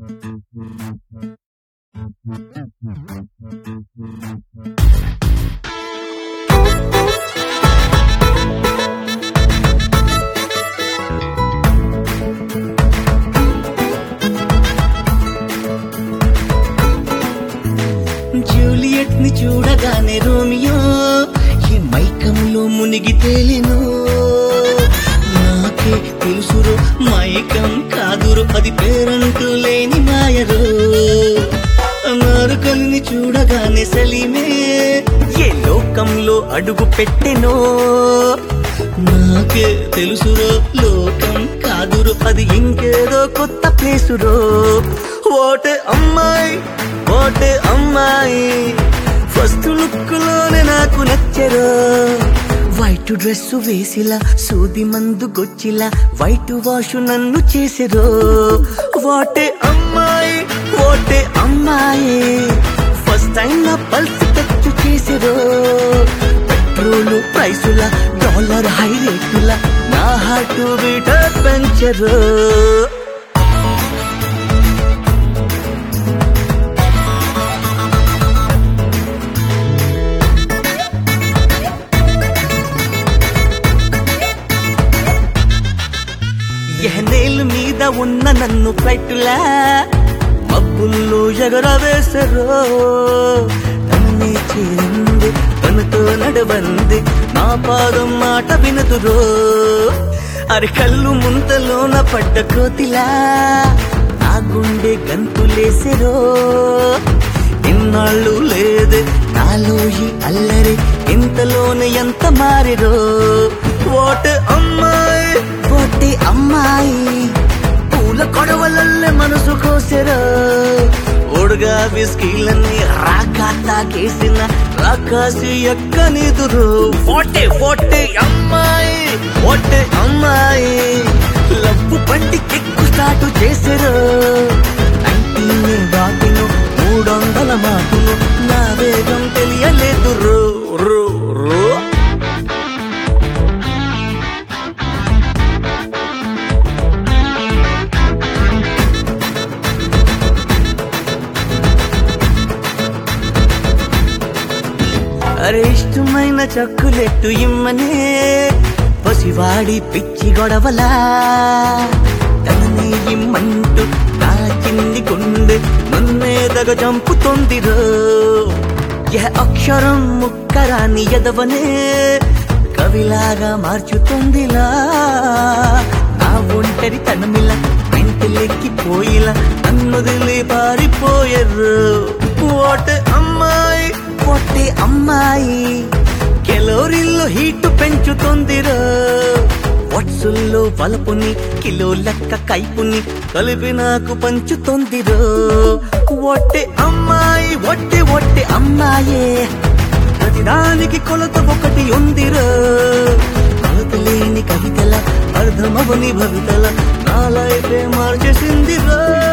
Juliet ని చూడగానే Romeo ఈ మైకంలో మునిగి తేలిను నాకే తెలుసురో మైకం కాదురు అది పేరంటూ లేని మాయరు నారుకల్ని చూడగానే సలీమే ఏ లోకంలో అడుగు పెట్టెనో నాకే తెలుసురో లోకం కాదురు అది ఇంకేదో కొత్త ప్లేసురో ఓటే అమ్మాయి ఓటే అమ్మాయి ఫస్ట్ లుక్ లోనే నాకు నచ్చరు వైట్ డ్రెస్ వేసిలా సూది మందు గొచ్చిలా వైట్ వాష్ నన్ను చేసిరో వాటే అమ్మాయి ఓటే అమ్మాయి ఫస్ట్ టైం నా పల్స్ టచ్ చేసిరో పెట్రోల్ ప్రైసుల డాలర్ హై రేటుల నా హార్ట్ బీట పెంచరు ఎహనేలు మీద ఉన్న నన్ను ఫ్లైట్లా మబ్బుల్లో ఎగరవేసరో తన్నే చేరింది తనతో నడవంది నా పాదం మాట వినదురో అరి కళ్ళు ముంతలోన పడ్డ కోతిలా నా గుండె గంతులేసెరో ఇన్నాళ్ళు లేదే నాలో ఈ అల్లరి ఇంతలోనే ఎంత మారిరో ఓటే అమ్మాయి ఓటే అమ్మాయి పూల కొడవలల్లే మనసు కోసెరో ఓడుగా బిస్కీలన్నీ రాకా తాకేసిన రాకాసి ఎక్కనిదురు ఓటే ఓటే అమ్మాయి ఓటే అమ్మాయి లవ్వు బండి కెక్కు స్టార్ట్ చేసెరు నైన్టీనే దాటిను మూడొందల మాటలు నా వేగం తెలియలేదు రో రో రో అరే ఇష్టమైన చక్కులెట్టు ఇమ్మనే పసివాడి పిచ్చి గొడవలా తనని ఇమ్మంటూ నా చిన్ని గుండె నన్నేదగ చంపుతోందిరో ఏ అక్షరం ముక్కరాని ఎదవనే కవిలాగా మార్చుతుందిలా నా ఒంటరి తనమిల వెంటలెక్కిపోయిలా నన్నుదిలి పారిపోయరు ఓటే అమ్మాయి ఓటే అమ్మాయి కెలోరీల్లో హీట్ పెంచుతుందిరో వట్సుల్లో వలపుని కిలో లెక్క కైపుని కలిపి నాకు పంచుతోందిరో ఒట్టే అమ్మాయి ఒట్టే ఒట్టే అమ్మాయే ప్రతిదానికి కొలత ఒకటి ఉందిరో కొలత లేని కవితల అర్థమవని భవితల నా లైఫే మార్చేసిందిరో